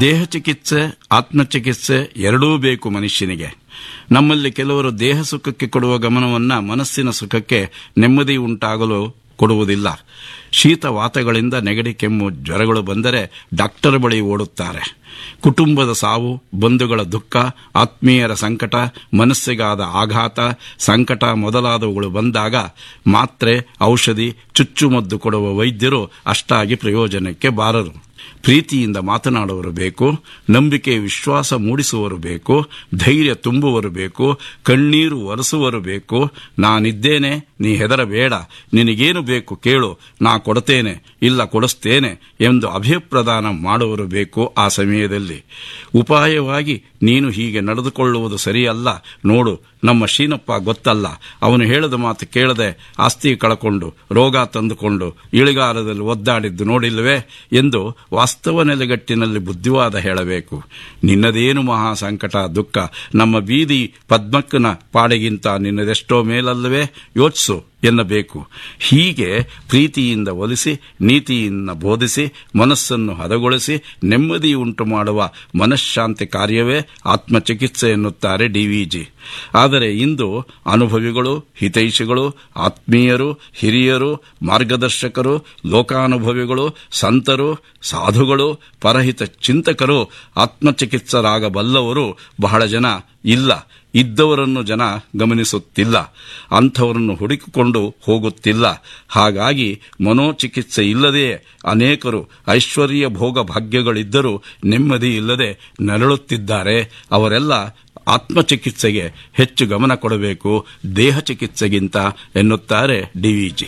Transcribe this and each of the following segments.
ದೇಹ ಚಿಕಿತ್ಸೆ ಆತ್ಮಚಿಕಿತ್ಸೆ ಎರಡೂ ಬೇಕು ಮನುಷ್ಯನಿಗೆ ನಮ್ಮಲ್ಲಿ ಕೆಲವರು ದೇಹ ಸುಖಕ್ಕೆ ಕೊಡುವ ಗಮನವನ್ನ ಮನಸ್ಸಿನ ಸುಖಕ್ಕೆ ನೆಮ್ಮದಿ ಉಂಟಾಗಲು ಕೊಡುವುದಿಲ್ಲ ಶೀತ ವಾತಗಳಿಂದ ನೆಗಡಿ ಕೆಮ್ಮು ಜ್ವರಗಳು ಬಂದರೆ ಡಾಕ್ಟರ್ ಬಳಿ ಓಡುತ್ತಾರೆ ಕುಟುಂಬದ ಸಾವು ಬಂಧುಗಳ ದುಃಖ ಆತ್ಮೀಯರ ಸಂಕಟ ಮನಸ್ಸಿಗಾದ ಆಘಾತ ಸಂಕಟ ಮೊದಲಾದವುಗಳು ಬಂದಾಗ ಮಾತ್ರೆ ಔಷಧಿ ಚುಚ್ಚುಮದ್ದು ಕೊಡುವ ವೈದ್ಯರು ಅಷ್ಟಾಗಿ ಪ್ರಯೋಜನಕ್ಕೆ ಬಾರರು ಪ್ರೀತಿಯಿಂದ ಮಾತನಾಡುವರು ಬೇಕು ನಂಬಿಕೆ ವಿಶ್ವಾಸ ಮೂಡಿಸುವರು ಬೇಕು ಧೈರ್ಯ ತುಂಬುವರು ಬೇಕು ಕಣ್ಣೀರು ಒರೆಸುವರು ಬೇಕು ನಾನಿದ್ದೇನೆ ನೀ ಹೆದರಬೇಡ ನಿನಗೇನು ಬೇಕು ಕೇಳು ನಾ ಕೊಡುತ್ತೇನೆ ಇಲ್ಲ ಕೊಡಿಸ್ತೇನೆ ಎಂದು ಅಭಯಪ್ರದಾನ ಮಾಡುವರು ಬೇಕು ಆ ಸಮಯದಲ್ಲಿ ಉಪಾಯವಾಗಿ ನೀನು ಹೀಗೆ ನಡೆದುಕೊಳ್ಳುವುದು ಸರಿಯಲ್ಲ ನೋಡು ನಮ್ಮ ಶೀನಪ್ಪ ಗೊತ್ತಲ್ಲ ಅವನು ಹೇಳದ ಮಾತು ಕೇಳದೆ ಆಸ್ತಿ ಕಳಕೊಂಡು ರೋಗ ತಂದುಕೊಂಡು ಇಳಿಗಾಲದಲ್ಲಿ ಒದ್ದಾಡಿದ್ದು ನೋಡಿಲ್ವೇ ಎಂದು ವಾಸ್ತವ ನೆಲೆಗಟ್ಟಿನಲ್ಲಿ ಬುದ್ಧಿವಾದ ಹೇಳಬೇಕು ನಿನ್ನದೇನು ಮಹಾ ಸಂಕಟ ದುಃಖ ನಮ್ಮ ಬೀದಿ ಪದ್ಮಕ್ಕನ ಪಾಡಿಗಿಂತ ನಿನ್ನದೆಷ್ಟೋ ಮೇಲಲ್ಲವೇ ಯೋಚಿಸು ಎನ್ನಬೇಕು ಹೀಗೆ ಪ್ರೀತಿಯಿಂದ ಒಲಿಸಿ ನೀತಿಯಿಂದ ಬೋಧಿಸಿ ಮನಸ್ಸನ್ನು ಹದಗೊಳಿಸಿ ನೆಮ್ಮದಿ ಉಂಟು ಮಾಡುವ ಮನಃಶಾಂತಿ ಕಾರ್ಯವೇ ಆತ್ಮಚಿಕಿತ್ಸೆ ಎನ್ನುತ್ತಾರೆ ಡಿವಿಜಿ ಆದರೆ ಇಂದು ಅನುಭವಿಗಳು ಹಿತೈಷಿಗಳು ಆತ್ಮೀಯರು ಹಿರಿಯರು ಮಾರ್ಗದರ್ಶಕರು ಲೋಕಾನುಭವಿಗಳು ಸಂತರು ಸಾಧುಗಳು ಪರಹಿತ ಚಿಂತಕರು ಆತ್ಮಚಿಕಿತ್ಸರಾಗಬಲ್ಲವರು ಬಹಳ ಜನ ಇಲ್ಲ ಇದ್ದವರನ್ನು ಜನ ಗಮನಿಸುತ್ತಿಲ್ಲ ಅಂಥವರನ್ನು ಹುಡುಕಿಕೊಂಡು ಹೋಗುತ್ತಿಲ್ಲ ಹಾಗಾಗಿ ಮನೋಚಿಕಿತ್ಸೆ ಇಲ್ಲದೆ ಅನೇಕರು ಐಶ್ವರ್ಯ ಭೋಗ ಭಾಗ್ಯಗಳಿದ್ದರೂ ನೆಮ್ಮದಿ ಇಲ್ಲದೆ ನರಳುತ್ತಿದ್ದಾರೆ ಅವರೆಲ್ಲ ಆತ್ಮಚಿಕಿತ್ಸೆಗೆ ಹೆಚ್ಚು ಗಮನ ಕೊಡಬೇಕು ದೇಹ ಚಿಕಿತ್ಸೆಗಿಂತ ಎನ್ನುತ್ತಾರೆ ಡಿವಿಜಿ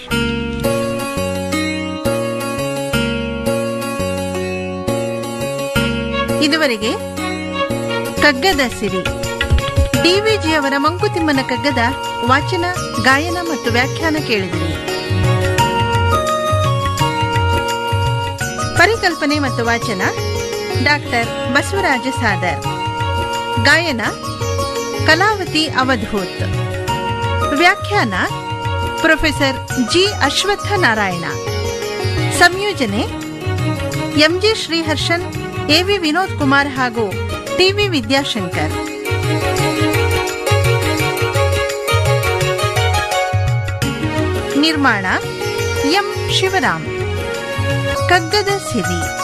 ಇದುವರೆಗೆ ಕಗ್ಗದ ಸಿರಿ ಡಿವಿಜಿಯವರ ಮಂಕುತಿಮ್ಮನ ಕಗ್ಗದ ವಾಚನ ಗಾಯನ ಮತ್ತು ವ್ಯಾಖ್ಯಾನ ಕೇಳಿದಿರಿ ಪರಿಕಲ್ಪನೆ ಮತ್ತು ವಾಚನ ಡಾಕ್ಟರ್ ಬಸವರಾಜ ಸಾದರ್ ಗಾಯನ ಕಲಾವತಿ ಅವಧೂತ್ ವ್ಯಾಖ್ಯಾನ ಪ್ರೊಫೆಸರ್ ಜಿ ಅಶ್ವತ್ಥ ನಾರಾಯಣ ಸಂಯೋಜನೆ ಎಂಜಿ ಶ್ರೀಹರ್ಷನ್ ಎವಿ ವಿನೋದ್ ಕುಮಾರ್ ಹಾಗೂ ಟಿವಿ ವಿದ್ಯಾಶಂಕರ್ ನಿರ್ಮಾಣ ಎಂ ಶಿವರಾಮ್ ಕಗ್ಗದ ಸಿರಿ